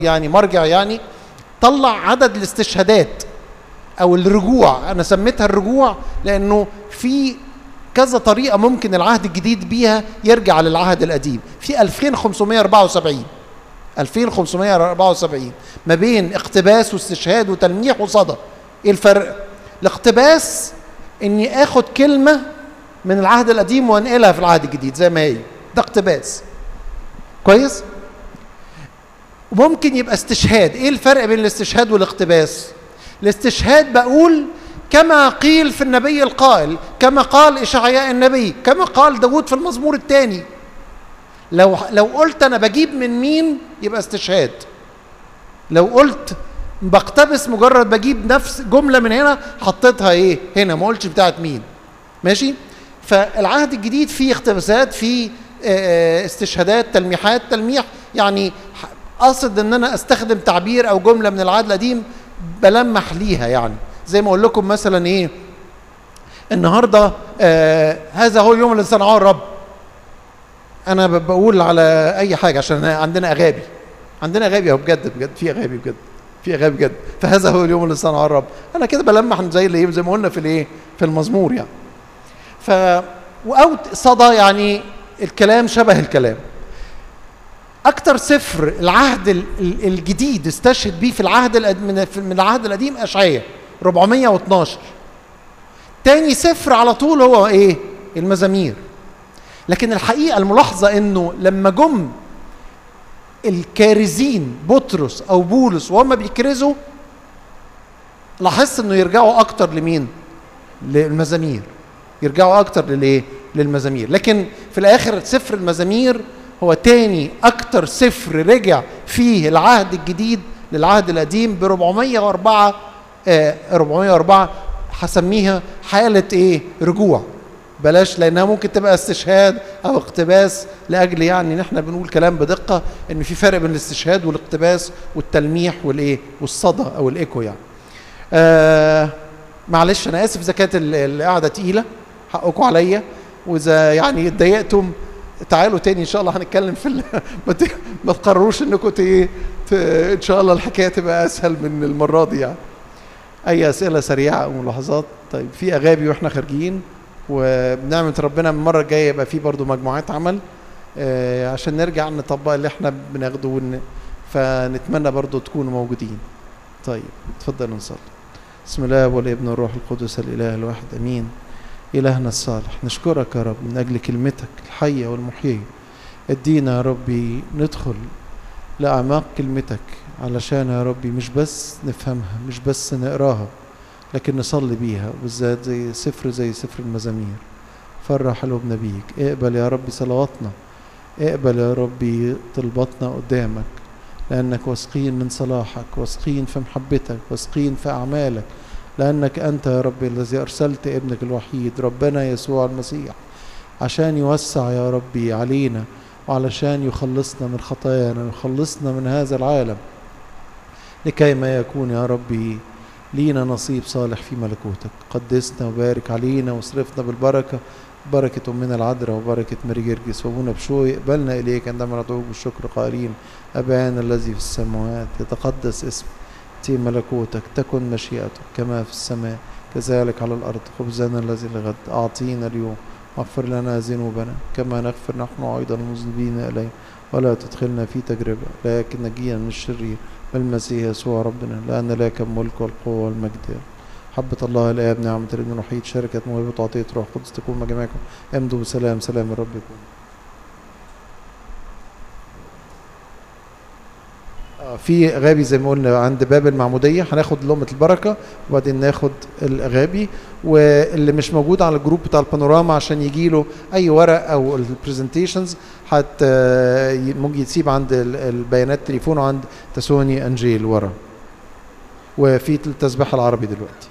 يعني مرجع يعني طلع عدد الاستشهادات او الرجوع انا سميتها الرجوع لانه في كذا طريقه ممكن العهد الجديد بيها يرجع للعهد القديم في 2574 2574 ما بين اقتباس واستشهاد وتلميح وصدى ايه الفرق الاقتباس اني اخد كلمه من العهد القديم وانقلها في العهد الجديد زي ما هي ده اقتباس كويس وممكن يبقى استشهاد ايه الفرق بين الاستشهاد والاقتباس الاستشهاد بقول كما قيل في النبي القائل كما قال اشعياء النبي كما قال داود في المزمور الثاني لو لو قلت انا بجيب من مين يبقى استشهاد لو قلت بقتبس مجرد بجيب نفس جمله من هنا حطيتها ايه هنا ما قلتش بتاعت مين ماشي فالعهد الجديد فيه اقتباسات فيه استشهادات تلميحات تلميح يعني قصد ان انا استخدم تعبير او جمله من العهد القديم بلمح ليها يعني زي ما اقول لكم مثلا ايه النهارده آه هذا هو اليوم الذي صنعه الرب انا بقول على اي حاجه عشان عندنا اغابي عندنا اغابي اهو بجد بجد في اغابي بجد في اغابي بجد فهذا هو اليوم اللي صنعه الرب انا كده بلمح زي اللي زي ما قلنا في الايه في المزمور يعني ف او صدى يعني الكلام شبه الكلام اكتر سفر العهد الجديد استشهد بيه في العهد من العهد القديم اشعياء 412 تاني سفر على طول هو ايه المزامير لكن الحقيقه الملاحظه انه لما جم الكارزين بطرس او بولس وهم بيكرزوا لاحظت انه يرجعوا اكتر لمين للمزامير يرجعوا اكتر للايه للمزامير لكن في الاخر سفر المزامير هو تاني اكتر سفر رجع فيه العهد الجديد للعهد القديم ب 404 آه 404 هسميها حالة ايه رجوع بلاش لانها ممكن تبقى استشهاد او اقتباس لاجل يعني ان احنا بنقول كلام بدقه ان في فرق بين الاستشهاد والاقتباس والتلميح والايه والصدى او الايكو يعني. آه معلش انا اسف اذا كانت القعده تقيله حقكم عليا واذا يعني اتضايقتم تعالوا تاني ان شاء الله هنتكلم في ال... ما تقرروش انكم ت... ت... ان شاء الله الحكايه تبقى اسهل من المره دي يعني. اي اسئله سريعه او ملاحظات طيب في اغابي واحنا خارجين وبنعمه ربنا المره الجايه يبقى في برضو مجموعات عمل آه عشان نرجع نطبق اللي احنا بناخده ون... فنتمنى برضو تكونوا موجودين طيب اتفضلوا نصلي بسم الله والابن والروح القدس الاله الواحد امين إلهنا الصالح نشكرك يا رب من أجل كلمتك الحية والمحيية ادينا يا ربي ندخل لأعماق كلمتك علشان يا ربي مش بس نفهمها مش بس نقراها لكن نصلي بيها بالذات زي سفر زي سفر المزامير فرح قلوبنا بيك اقبل يا ربي صلواتنا اقبل يا ربي طلباتنا قدامك لأنك واثقين من صلاحك واثقين في محبتك واثقين في أعمالك لأنك أنت يا ربي الذي أرسلت ابنك الوحيد ربنا يسوع المسيح عشان يوسع يا ربي علينا وعلشان يخلصنا من خطايانا ويخلصنا من هذا العالم لكي ما يكون يا ربي لينا نصيب صالح في ملكوتك قدسنا وبارك علينا واصرفنا بالبركة بركة أمنا العذراء وبركة ماري جرجس وأبونا بشوي اقبلنا إليك عندما ندعوك بالشكر قائلين أبانا الذي في السماوات يتقدس اسمك تأتي ملكوتك تكن مشيئتك كما في السماء كذلك على الأرض خبزنا الذي لغد أعطينا اليوم واغفر لنا ذنوبنا كما نغفر نحن أيضا المذنبين إليه ولا تدخلنا في تجربة لكن نجينا من الشرير بالمسيح يسوع ربنا لأن لك الملك والقوة والمجد حبة الله الآب نعمة الابن الوحيد شركة موهبة وعطية روح قدس تكون مع جميعكم امضوا بسلام سلام الرب يكون في غابي زي ما قلنا عند باب المعمودية هناخد لقمة البركة وبعدين ناخد الأغابي واللي مش موجود على الجروب بتاع البانوراما عشان يجي له أي ورق أو البرزنتيشنز حت ممكن يتسيب عند البيانات تليفونه عند تسوني أنجيل ورا وفي التسبيح العربي دلوقتي